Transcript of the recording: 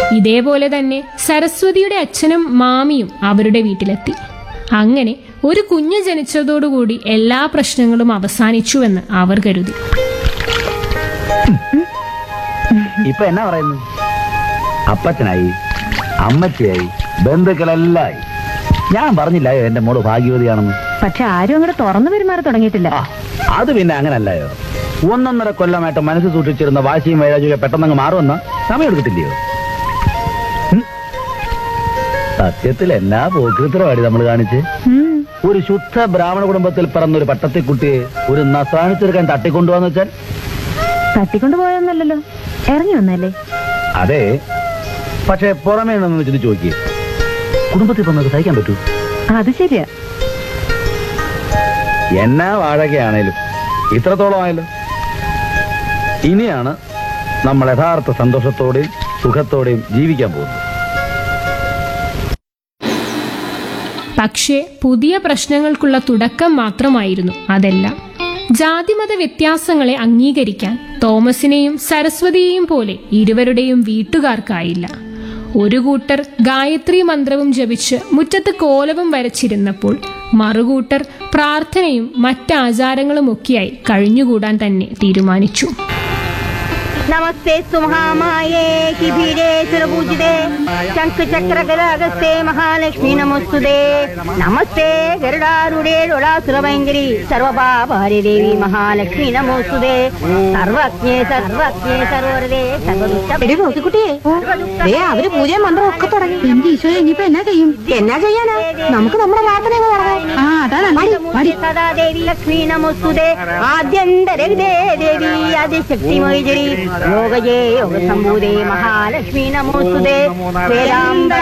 ഇതേപോലെ തന്നെ സരസ്വതിയുടെ അച്ഛനും മാമിയും അവരുടെ വീട്ടിലെത്തി അങ്ങനെ ഒരു കുഞ്ഞ് ജനിച്ചതോടുകൂടി എല്ലാ പ്രശ്നങ്ങളും അവസാനിച്ചുവെന്ന് അവർ കരുതി ഇപ്പൊ എന്നാ പറയുന്നു അപ്പച്ചനായി അമ്മച്ചിയായി ബന്ധുക്കളെല്ലാം ആയി ഞാൻ പറഞ്ഞില്ലായോ എന്റെ മോള് ഭാഗ്യവതിയാണെന്ന് പക്ഷെ ആരും അങ്ങോട്ട് തുറന്നു പെരുമാറി തുടങ്ങിയിട്ടില്ല ആ, അത് പിന്നെ അങ്ങനല്ലയോ ഒന്നൊന്നര കൊല്ലമായിട്ട് മനസ്സ് സൂക്ഷിച്ചിരുന്ന വാശിയും വൈരാഗ്യമൊക്കെ പെട്ടെന്നങ്ങ് മാറുമെന്ന സമയം എടുക്കത്തില്ലയോ ഉം. സത്യത്തിൽ എന്നാ പോക്കൃത്തരവാടി നമ്മൾ കാണിച്ച് ഉം. ഒരു ശുദ്ധ ബ്രാഹ്മണ കുടുംബത്തിൽ പിറന്ന ഒരു പട്ടത്തിക്കുട്ടിയെ ഒരു നസാണി ചെറുക്കാൻ തട്ടിക്കൊണ്ടുപോകാന്ന് വെച്ചാൽ തട്ടിക്കൊണ്ടു പോയൊന്നല്ലല്ലോ ഇറങ്ങി വന്നല്ലേ അതെ പക്ഷെ പുറമേ നിന്ന് വെച്ചിട്ട് ചോദിക്കേ കുടുംബത്തിൽ വന്നത് സഹിക്കാൻ പറ്റൂ അത് ശരിയാ എന്നാ വാഴകയാണേലും ഇത്രത്തോളം ആയല്ലോ ഇനിയാണ് നമ്മൾ യഥാർത്ഥ സന്തോഷത്തോടെയും സുഖത്തോടെയും ജീവിക്കാൻ പോകുന്നത് പക്ഷേ പുതിയ പ്രശ്നങ്ങൾക്കുള്ള തുടക്കം മാത്രമായിരുന്നു അതെല്ലാം ജാതിമത വ്യത്യാസങ്ങളെ അംഗീകരിക്കാൻ തോമസിനെയും സരസ്വതിയെയും പോലെ ഇരുവരുടെയും വീട്ടുകാർക്കായില്ല ഒരു കൂട്ടർ ഗായത്രി മന്ത്രവും ജപിച്ച് മുറ്റത്ത് കോലവും വരച്ചിരുന്നപ്പോൾ മറുകൂട്ടർ പ്രാർത്ഥനയും മറ്റാചാരങ്ങളുമൊക്കെയായി കഴിഞ്ഞുകൂടാൻ തന്നെ തീരുമാനിച്ചു नमस्ते सुमहामाये शिभिरे सुरपूजिते शङ्ख चक्र गदागस्ते महालक्ष्मी नमोस्तुते नमस्ते गरुडारूढे डोलासुरभयङ्करी सर्वपापहरे देवी महालक्ष्मी नमोस्तुते സർവജ്ഞേ സർവജ്ഞേ സർവരതേ സർവദുഷ്ട അവര് പൂജയും മന്ത്രവും ഒക്കെ തുടങ്ങി എന്റെ ഈശോ ഇനിയിപ്പോ എന്നാ ചെയ്യും എന്നാ ചെയ്യാനാ നമുക്ക് നമ്മുടെ പ്രാർത്ഥന അങ്ങ് തുടങ്ങാം. ആ അതാണ് സദാ ദേവി ലക്ഷ്മി നമോസ്തുതേ ആദ്യന്തരവിദേ ദേവി ആദിശക്തിമോജരി യോഗജേ യോഗ സംഭൂതേ മഹാലക്ഷ്മി നമോസ്തുതേ വേദാന്ത